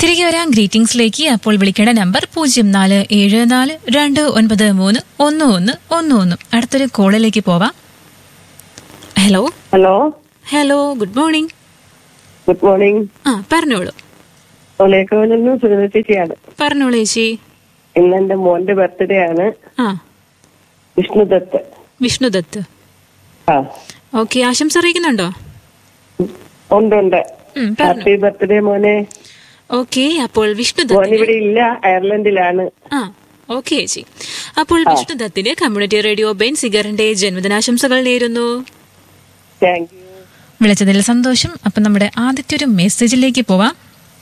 തിരികെ വരാം ഗ്രീറ്റിംഗ്സിലേക്ക് അപ്പോൾ വിളിക്കേണ്ട നമ്പർ പൂജ്യം നാല് ഏഴ് നാല് രണ്ട് ഒൻപത് മൂന്ന് ഒന്ന് ഒന്ന് ഒന്ന് ഒന്ന് അടുത്തൊരു കോളിലേക്ക് പോവാം hello hello hello good morning good morning ആ പറഞ്ഞോളൂ ഒലേക്കോവിൽ നിന്ന് സുനിത ചേച്ചിയാണ് പറഞ്ഞോളൂ ചേച്ചി ഇന്ന് എന്റെ മോന്റെ ബർത്ത്ഡേ ആണ് ആ വിഷ്ണുദത്ത് വിഷ്ണുദത്ത് ആ ഓക്കെ ആശംസ അറിയിക്കുന്നുണ്ടോ ഉണ്ട് ഉണ്ട് ഉം, പറഞ്ഞോ ഹാപ്പി ബർത്ത്ഡേ മോനെ ഓക്കെ അപ്പോൾ മോൻ വിഷ്ണുദത്തിന് ഇവിടെ ഇല്ല അയർലൻഡിലാണ് ആ ഓക്കെ ചേച്ചി അപ്പോൾ വിഷ്ണുദത്തിന് കമ്മ്യൂണിറ്റി റേഡിയോ ബെൻ സിഗറിന്റെ ജന്മദിനാശംസകൾ നേരുന്നു താങ്ക് യു വിളിച്ചതിൽ സന്തോഷം അപ്പം നമ്മുടെ ആദ്യത്തെ ഒരു മെസ്സേജിലേക്ക് പോവാം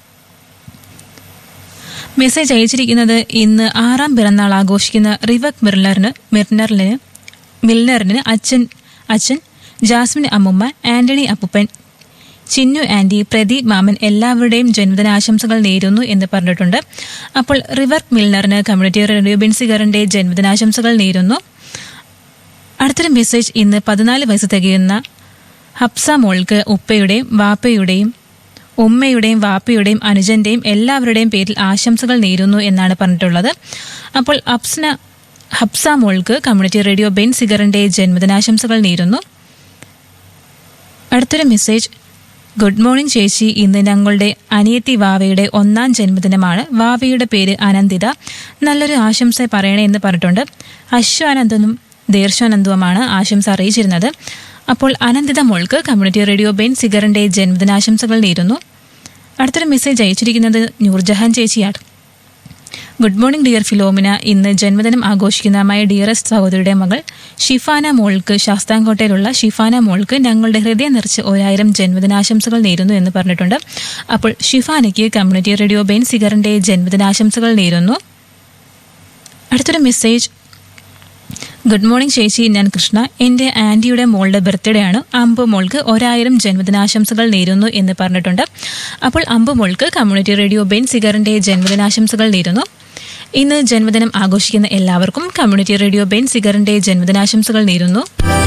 മെസ്സേജ് അയച്ചിരിക്കുന്നത് ഇന്ന് ആറാം പിറന്നാൾ ആഘോഷിക്കുന്ന റിവക് മിർലറിന് മിർനറിന് മിൽനറിന് അച്ഛൻ അച്ഛൻ ജാസ്മിൻ അമ്മുമ്മ ആന്റണി അപ്പുപ്പൻ ചിന്നു ആന്റി പ്രദീപ് മാമൻ എല്ലാവരുടെയും ജന്മദിനാശംസകൾ നേരുന്നു എന്ന് പറഞ്ഞിട്ടുണ്ട് അപ്പോൾ റിവർ മിൽനറിന് കമ്മ്യൂണിറ്റി റേഡിയോ ബെൻസിഗറിന്റെ ജന്മദിനാശംസകൾ നേരുന്നു അടുത്തൊരു മെസ്സേജ് ഇന്ന് പതിനാല് വയസ്സ് തികയുന്ന ഹബ്സ മോൾക്ക് ഉപ്പയുടെയും വാപ്പയുടെയും ഉമ്മയുടെയും വാപ്പയുടെയും അനുജന്റെയും എല്ലാവരുടെയും പേരിൽ ആശംസകൾ നേരുന്നു എന്നാണ് പറഞ്ഞിട്ടുള്ളത് അപ്പോൾ അപ്സ്ന ഹബ്സ മോൾക്ക് കമ്മ്യൂണിറ്റി റേഡിയോ ബെൻ സിഗറിന്റെ ജന്മദിനാശംസകൾ നേരുന്നു അടുത്തൊരു മെസ്സേജ് ഗുഡ് മോർണിംഗ് ചേച്ചി ഇന്ന് ഞങ്ങളുടെ അനിയത്തി വാവയുടെ ഒന്നാം ജന്മദിനമാണ് വാവയുടെ പേര് അനന്തിത നല്ലൊരു ആശംസ പറയണേ എന്ന് പറഞ്ഞിട്ടുണ്ട് അശ്വാനന്ദനും ദീർശാനന്ദവുമാണ് ആശംസ അറിയിച്ചിരുന്നത് അപ്പോൾ അനന്തിത മോൾക്ക് കമ്മ്യൂണിറ്റി റേഡിയോ ബെൻ സിഗറിന്റെ ജന്മദിനാശംസകൾ നേരുന്നു അടുത്തൊരു മെസ്സേജ് അയച്ചിരിക്കുന്നത് നൂർജഹാൻ ചേച്ചിയാണ് ഗുഡ് മോർണിംഗ് ഡിയർ ഫിലോമിന ഇന്ന് ജന്മദിനം ആഘോഷിക്കുന്ന മൈ ഡിയറസ്റ്റ് സഹോദരിയുടെ മകൾ ഷിഫാന മോൾക്ക് ശാസ്താംകോട്ടയിലുള്ള ഷിഫാന മോൾക്ക് ഞങ്ങളുടെ ഹൃദയം നിറച്ച് ഒരായിരം ജന്മദിനാശംസകൾ നേരുന്നു എന്ന് പറഞ്ഞിട്ടുണ്ട് അപ്പോൾ ഷിഫാനയ്ക്ക് കമ്മ്യൂണിറ്റി റേഡിയോ ബെൻ സിഗറിന്റെ ജന്മദിനാശംസകൾ നേരുന്നു അടുത്തൊരു മെസ്സേജ് ഗുഡ് മോർണിംഗ് ചേച്ചി ഞാൻ കൃഷ്ണ എൻ്റെ ആൻറ്റിയുടെ മോളുടെ ബർത്ത്ഡേ ആണ് അമ്പു മോൾക്ക് ഒരായിരം ജന്മദിനാശംസകൾ നേരുന്നു എന്ന് പറഞ്ഞിട്ടുണ്ട് അപ്പോൾ അമ്പു മോൾക്ക് കമ്മ്യൂണിറ്റി റേഡിയോ ബെൻ സിഗറിൻ്റെ ജന്മദിനാശംസകൾ നേരുന്നു ഇന്ന് ജന്മദിനം ആഘോഷിക്കുന്ന എല്ലാവർക്കും കമ്മ്യൂണിറ്റി റേഡിയോ ബെൻ സിഗറിൻ്റെ ജന്മദിനാശംസകൾ നേരുന്നു